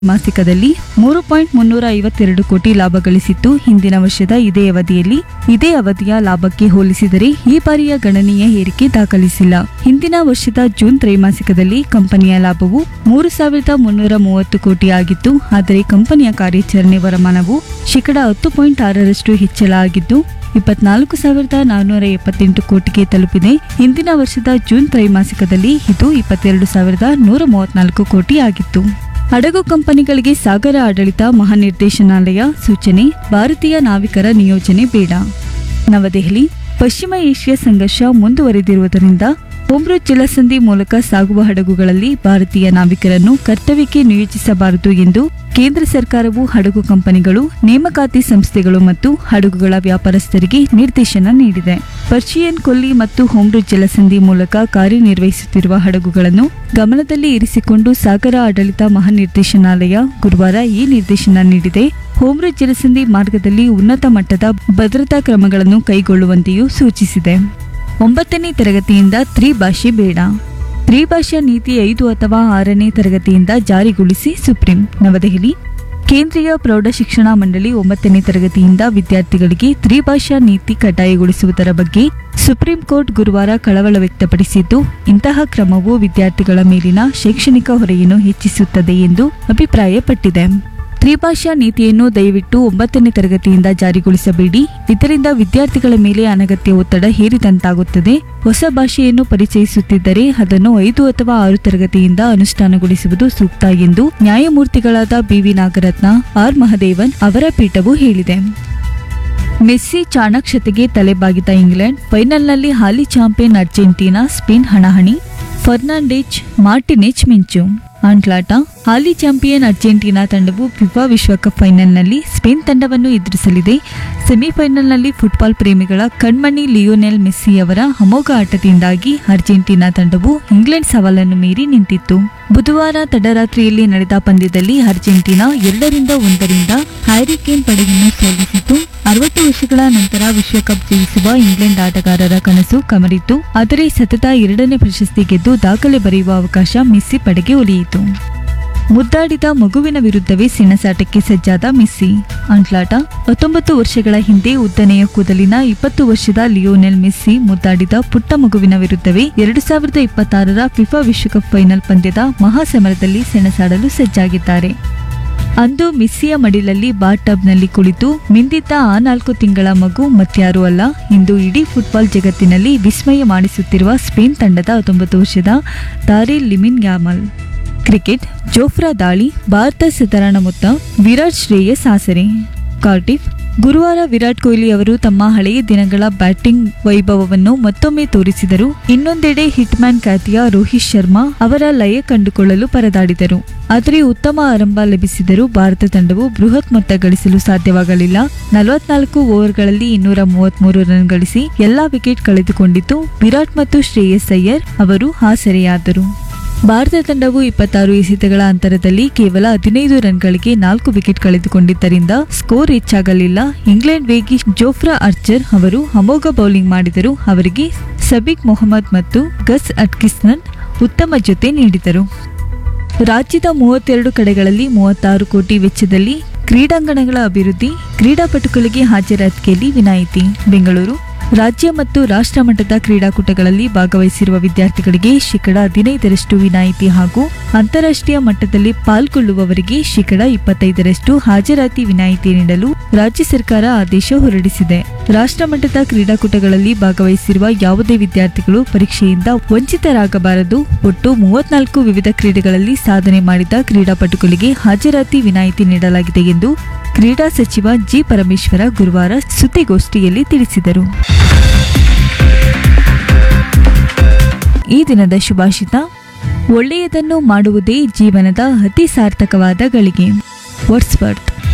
ಮಾಸಿಕದಲ್ಲಿ ಮೂರು ಪಾಯಿಂಟ್ ಮುನ್ನೂರ ಐವತ್ತೆರಡು ಕೋಟಿ ಲಾಭ ಗಳಿಸಿತ್ತು ಹಿಂದಿನ ವರ್ಷದ ಇದೇ ಅವಧಿಯಲ್ಲಿ ಇದೇ ಅವಧಿಯ ಲಾಭಕ್ಕೆ ಹೋಲಿಸಿದರೆ ಈ ಬಾರಿಯ ಗಣನೀಯ ಏರಿಕೆ ದಾಖಲಿಸಿಲ್ಲ ಹಿಂದಿನ ವರ್ಷದ ಜೂನ್ ತ್ರೈಮಾಸಿಕದಲ್ಲಿ ಕಂಪನಿಯ ಲಾಭವು ಮೂರು ಸಾವಿರದ ಮುನ್ನೂರ ಮೂವತ್ತು ಕೋಟಿ ಆಗಿತ್ತು ಆದರೆ ಕಂಪನಿಯ ಕಾರ್ಯಾಚರಣೆ ವರಮಾನವು ಶೇಕಡ ಹತ್ತು ಪಾಯಿಂಟ್ ಆರರಷ್ಟು ಹೆಚ್ಚಳ ಆಗಿದ್ದು ಇಪ್ಪತ್ನಾಲ್ಕು ಸಾವಿರದ ನಾನ್ನೂರ ಎಪ್ಪತ್ತೆಂಟು ಕೋಟಿಗೆ ತಲುಪಿದೆ ಹಿಂದಿನ ವರ್ಷದ ಜೂನ್ ತ್ರೈಮಾಸಿಕದಲ್ಲಿ ಇದು ಇಪ್ಪತ್ತೆರಡು ಸಾವಿರದ ನೂರ ಮೂವತ್ನಾಲ್ಕು ಕೋಟಿ ಆಗಿತ್ತು ಹಡಗು ಕಂಪನಿಗಳಿಗೆ ಸಾಗರ ಆಡಳಿತ ಮಹಾನಿರ್ದೇಶನಾಲಯ ಸೂಚನೆ ಭಾರತೀಯ ನಾವಿಕರ ನಿಯೋಜನೆ ಬೇಡ ನವದೆಹಲಿ ಪಶ್ಚಿಮ ಏಷ್ಯಾ ಸಂಘರ್ಷ ಮುಂದುವರೆದಿರುವುದರಿಂದ ಹೋಮ್ರೂಜ್ ಜಲಸಂಧಿ ಮೂಲಕ ಸಾಗುವ ಹಡಗುಗಳಲ್ಲಿ ಭಾರತೀಯ ನಾವಿಕರನ್ನು ಕರ್ತವ್ಯಕ್ಕೆ ನಿಯೋಜಿಸಬಾರದು ಎಂದು ಕೇಂದ್ರ ಸರ್ಕಾರವು ಹಡಗು ಕಂಪನಿಗಳು ನೇಮಕಾತಿ ಸಂಸ್ಥೆಗಳು ಮತ್ತು ಹಡಗುಗಳ ವ್ಯಾಪಾರಸ್ಥರಿಗೆ ನಿರ್ದೇಶನ ನೀಡಿದೆ ಪರ್ಷಿಯನ್ ಕೊಲ್ಲಿ ಮತ್ತು ಹೋಮ್ರೂಜ್ ಜಲಸಂಧಿ ಮೂಲಕ ಕಾರ್ಯನಿರ್ವಹಿಸುತ್ತಿರುವ ಹಡಗುಗಳನ್ನು ಗಮನದಲ್ಲಿ ಇರಿಸಿಕೊಂಡು ಸಾಗರ ಆಡಳಿತ ಮಹಾನಿರ್ದೇಶನಾಲಯ ಗುರುವಾರ ಈ ನಿರ್ದೇಶನ ನೀಡಿದೆ ಹೋಮ್ರೂಜ್ ಜಲಸಂಧಿ ಮಾರ್ಗದಲ್ಲಿ ಉನ್ನತ ಮಟ್ಟದ ಭದ್ರತಾ ಕ್ರಮಗಳನ್ನು ಕೈಗೊಳ್ಳುವಂತೆಯೂ ಸೂಚಿಸಿದೆ ಒಂಬತ್ತನೇ ತರಗತಿಯಿಂದ ತ್ರಿಭಾಷೆ ಬೇಡ ತ್ರಿಭಾಷಾ ನೀತಿ ಐದು ಅಥವಾ ಆರನೇ ತರಗತಿಯಿಂದ ಜಾರಿಗೊಳಿಸಿ ಸುಪ್ರೀಂ ನವದೆಹಲಿ ಕೇಂದ್ರೀಯ ಪ್ರೌಢಶಿಕ್ಷಣ ಮಂಡಳಿ ಒಂಬತ್ತನೇ ತರಗತಿಯಿಂದ ವಿದ್ಯಾರ್ಥಿಗಳಿಗೆ ತ್ರಿಭಾಷಾ ನೀತಿ ಕಡ್ಡಾಯಗೊಳಿಸುವುದರ ಬಗ್ಗೆ ಸುಪ್ರೀಂ ಕೋರ್ಟ್ ಗುರುವಾರ ಕಳವಳ ವ್ಯಕ್ತಪಡಿಸಿದ್ದು ಇಂತಹ ಕ್ರಮವು ವಿದ್ಯಾರ್ಥಿಗಳ ಮೇಲಿನ ಶೈಕ್ಷಣಿಕ ಹೊರೆಯನ್ನು ಹೆಚ್ಚಿಸುತ್ತದೆ ಎಂದು ಅಭಿಪ್ರಾಯಪಟ್ಟಿದೆ ತ್ರಿಭಾಷಾ ನೀತಿಯನ್ನು ದಯವಿಟ್ಟು ಒಂಬತ್ತನೇ ತರಗತಿಯಿಂದ ಜಾರಿಗೊಳಿಸಬೇಡಿ ಇದರಿಂದ ವಿದ್ಯಾರ್ಥಿಗಳ ಮೇಲೆ ಅನಗತ್ಯ ಒತ್ತಡ ಹೇರಿದಂತಾಗುತ್ತದೆ ಹೊಸ ಭಾಷೆಯನ್ನು ಪರಿಚಯಿಸುತ್ತಿದ್ದರೆ ಅದನ್ನು ಐದು ಅಥವಾ ಆರು ತರಗತಿಯಿಂದ ಅನುಷ್ಠಾನಗೊಳಿಸುವುದು ಸೂಕ್ತ ಎಂದು ನ್ಯಾಯಮೂರ್ತಿಗಳಾದ ಬಿವಿ ನಾಗರತ್ನ ಆರ್ ಮಹದೇವನ್ ಅವರ ಪೀಠವು ಹೇಳಿದೆ ಮೆಸ್ಸಿ ಚಾಣಕ್ಷತೆಗೆ ತಲೆಬಾಗಿದ ಇಂಗ್ಲೆಂಡ್ ಫೈನಲ್ನಲ್ಲಿ ಹಾಲಿ ಚಾಂಪಿಯನ್ ಅರ್ಜೆಂಟೀನಾ ಸ್ಪೇನ್ ಹಣಾಹಣಿ ಫರ್ನಾಂಡೇಜ್ ಮಾರ್ಟಿನೆಚ್ ಮಿಂಚು ಆಂಟ್ಲಾಟ ಹಾಲಿ ಚಾಂಪಿಯನ್ ಅರ್ಜೆಂಟೀನಾ ತಂಡವು ಫಿಫಾ ವಿಶ್ವಕಪ್ ಫೈನಲ್ನಲ್ಲಿ ಸ್ಪೇನ್ ತಂಡವನ್ನು ಎದುರಿಸಲಿದೆ ಸೆಮಿಫೈನಲ್ನಲ್ಲಿ ಫುಟ್ಬಾಲ್ ಪ್ರೇಮಿಗಳ ಕಣ್ಮಣಿ ಲಿಯೋನೆಲ್ ಮೆಸ್ಸಿ ಅವರ ಅಮೋಘ ಆಟದಿಂದಾಗಿ ಅರ್ಜೆಂಟೀನಾ ತಂಡವು ಇಂಗ್ಲೆಂಡ್ ಸವಾಲನ್ನು ಮೀರಿ ನಿಂತಿತ್ತು ಬುಧವಾರ ತಡರಾತ್ರಿಯಲ್ಲಿ ನಡೆದ ಪಂದ್ಯದಲ್ಲಿ ಅರ್ಜೆಂಟೀನಾ ಎರಡರಿಂದ ಒಂದರಿಂದ ಹ್ಯಾರಿಕೇನ್ ಪಡೆಯನ್ನು ಸೋಲಿಸಿತು ಅರವತ್ತು ವರ್ಷಗಳ ನಂತರ ವಿಶ್ವಕಪ್ ಜಯಿಸುವ ಇಂಗ್ಲೆಂಡ್ ಆಟಗಾರರ ಕನಸು ಕಮರಿತ್ತು ಆದರೆ ಸತತ ಎರಡನೇ ಪ್ರಶಸ್ತಿ ಗೆದ್ದು ದಾಖಲೆ ಬರೆಯುವ ಅವಕಾಶ ಮೆಸ್ಸಿ ಪಡೆಗೆ ಒಲಿಯಿತು ಮುದ್ದಾಡಿದ ಮಗುವಿನ ವಿರುದ್ಧವೇ ಸೆಣಸಾಟಕ್ಕೆ ಸಜ್ಜಾದ ಮೆಸ್ಸಿ ಅಂಟ್ಲಾಟ ಹತ್ತೊಂಬತ್ತು ವರ್ಷಗಳ ಹಿಂದೆ ಉದ್ದನೆಯ ಕೂದಲಿನ ಇಪ್ಪತ್ತು ವರ್ಷದ ಲಿಯೋನೆಲ್ ಮೆಸ್ಸಿ ಮುದ್ದಾಡಿದ ಪುಟ್ಟ ಮಗುವಿನ ವಿರುದ್ಧವೇ ಎರಡು ಸಾವಿರದ ಇಪ್ಪತ್ತಾರರ ಫಿಫಾ ವಿಶ್ವಕಪ್ ಫೈನಲ್ ಪಂದ್ಯದ ಮಹಾಸಮರದಲ್ಲಿ ಸೆಣಸಾಡಲು ಸಜ್ಜಾಗಿದ್ದಾರೆ ಅಂದು ಮೆಸ್ಸಿಯ ಮಡಿಲಲ್ಲಿ ಬಾರ್ ಟಬ್ನಲ್ಲಿ ಕುಳಿತು ಮಿಂದಿದ್ದ ಆ ನಾಲ್ಕು ತಿಂಗಳ ಮಗು ಮತ್ಯಾರೂ ಅಲ್ಲ ಇಂದು ಇಡೀ ಫುಟ್ಬಾಲ್ ಜಗತ್ತಿನಲ್ಲಿ ವಿಸ್ಮಯ ಮಾಡಿಸುತ್ತಿರುವ ಸ್ಪೇನ್ ತಂಡದ ಹತ್ತೊಂಬತ್ತು ವರ್ಷದ ತಾರಿಲ್ ಲಿಮಿನ್ ಯಾಮಲ್ ಕ್ರಿಕೆಟ್ ಜೋಫ್ರಾ ದಾಳಿ ಭಾರತ ಸತರಣ ಮೊತ್ತ ವಿರಾಟ್ ಶ್ರೇಯಸ್ ಆಸರೆ ಕಾರ್ಟಿಫ್ ಗುರುವಾರ ವಿರಾಟ್ ಕೊಹ್ಲಿ ಅವರು ತಮ್ಮ ಹಳೆಯ ದಿನಗಳ ಬ್ಯಾಟಿಂಗ್ ವೈಭವವನ್ನು ಮತ್ತೊಮ್ಮೆ ತೋರಿಸಿದರು ಇನ್ನೊಂದೆಡೆ ಹಿಟ್ಮ್ಯಾನ್ ಖ್ಯಾತಿಯ ರೋಹಿತ್ ಶರ್ಮಾ ಅವರ ಲಯ ಕಂಡುಕೊಳ್ಳಲು ಪರದಾಡಿದರು ಆದರೆ ಉತ್ತಮ ಆರಂಭ ಲಭಿಸಿದರೂ ಭಾರತ ತಂಡವು ಬೃಹತ್ ಮೊತ್ತ ಗಳಿಸಲು ಸಾಧ್ಯವಾಗಲಿಲ್ಲ ನಲವತ್ನಾಲ್ಕು ಓವರ್ಗಳಲ್ಲಿ ಇನ್ನೂರ ಮೂವತ್ಮೂರು ರನ್ ಗಳಿಸಿ ಎಲ್ಲಾ ವಿಕೆಟ್ ಕಳೆದುಕೊಂಡಿತು ವಿರಾಟ್ ಮತ್ತು ಶ್ರೇಯಸ್ ಅಯ್ಯರ್ ಅವರು ಆಸರೆಯಾದರು ಭಾರತ ತಂಡವು ಇಪ್ಪತ್ತಾರು ಎಸೆತಗಳ ಅಂತರದಲ್ಲಿ ಕೇವಲ ಹದಿನೈದು ರನ್ಗಳಿಗೆ ನಾಲ್ಕು ವಿಕೆಟ್ ಕಳೆದುಕೊಂಡಿದ್ದರಿಂದ ಸ್ಕೋರ್ ಹೆಚ್ಚಾಗಲಿಲ್ಲ ಇಂಗ್ಲೆಂಡ್ ವೇಗಿ ಜೋಫ್ರಾ ಆರ್ಚರ್ ಅವರು ಅಮೋಘ ಬೌಲಿಂಗ್ ಮಾಡಿದರು ಅವರಿಗೆ ಸಬಿಕ್ ಮೊಹಮ್ಮದ್ ಮತ್ತು ಗಸ್ ಅಟ್ಕಿಸ್ನನ್ ಉತ್ತಮ ಜೊತೆ ನೀಡಿದರು ರಾಜ್ಯದ ಮೂವತ್ತೆರಡು ಕಡೆಗಳಲ್ಲಿ ಮೂವತ್ತಾರು ಕೋಟಿ ವೆಚ್ಚದಲ್ಲಿ ಕ್ರೀಡಾಂಗಣಗಳ ಅಭಿವೃದ್ಧಿ ಕ್ರೀಡಾಪಟುಗಳಿಗೆ ಹಾಜರಾತಿಯಲ್ಲಿ ವಿನಾಯಿತಿ ಬೆಂಗಳೂರು ರಾಜ್ಯ ಮತ್ತು ರಾಷ್ಟ್ರ ಮಟ್ಟದ ಕ್ರೀಡಾಕೂಟಗಳಲ್ಲಿ ಭಾಗವಹಿಸಿರುವ ವಿದ್ಯಾರ್ಥಿಗಳಿಗೆ ಶೇಕಡ ಹದಿನೈದರಷ್ಟು ವಿನಾಯಿತಿ ಹಾಗೂ ಅಂತಾರಾಷ್ಟ್ರೀಯ ಮಟ್ಟದಲ್ಲಿ ಪಾಲ್ಗೊಳ್ಳುವವರಿಗೆ ಶೇಕಡ ಇಪ್ಪತ್ತೈದರಷ್ಟು ಹಾಜರಾತಿ ವಿನಾಯಿತಿ ನೀಡಲು ರಾಜ್ಯ ಸರ್ಕಾರ ಆದೇಶ ಹೊರಡಿಸಿದೆ ರಾಷ್ಟ್ರ ಮಟ್ಟದ ಕ್ರೀಡಾಕೂಟಗಳಲ್ಲಿ ಭಾಗವಹಿಸಿರುವ ಯಾವುದೇ ವಿದ್ಯಾರ್ಥಿಗಳು ಪರೀಕ್ಷೆಯಿಂದ ವಂಚಿತರಾಗಬಾರದು ಒಟ್ಟು ಮೂವತ್ನಾಲ್ಕು ವಿವಿಧ ಕ್ರೀಡೆಗಳಲ್ಲಿ ಸಾಧನೆ ಮಾಡಿದ ಕ್ರೀಡಾಪಟುಗಳಿಗೆ ಹಾಜರಾತಿ ವಿನಾಯಿತಿ ನೀಡಲಾಗಿದೆ ಎಂದು ಕ್ರೀಡಾ ಸಚಿವ ಜಿ ಪರಮೇಶ್ವರ ಗುರುವಾರ ಸುದ್ದಿಗೋಷ್ಠಿಯಲ್ಲಿ ತಿಳಿಸಿದರು ಈ ದಿನದ ಶುಭಾಷಿತ ಒಳ್ಳೆಯದನ್ನು ಮಾಡುವುದೇ ಜೀವನದ ಅತಿ ಸಾರ್ಥಕವಾದ ಗಳಿಗೆ ವರ್ಡ್ಸ್ವರ್ತ್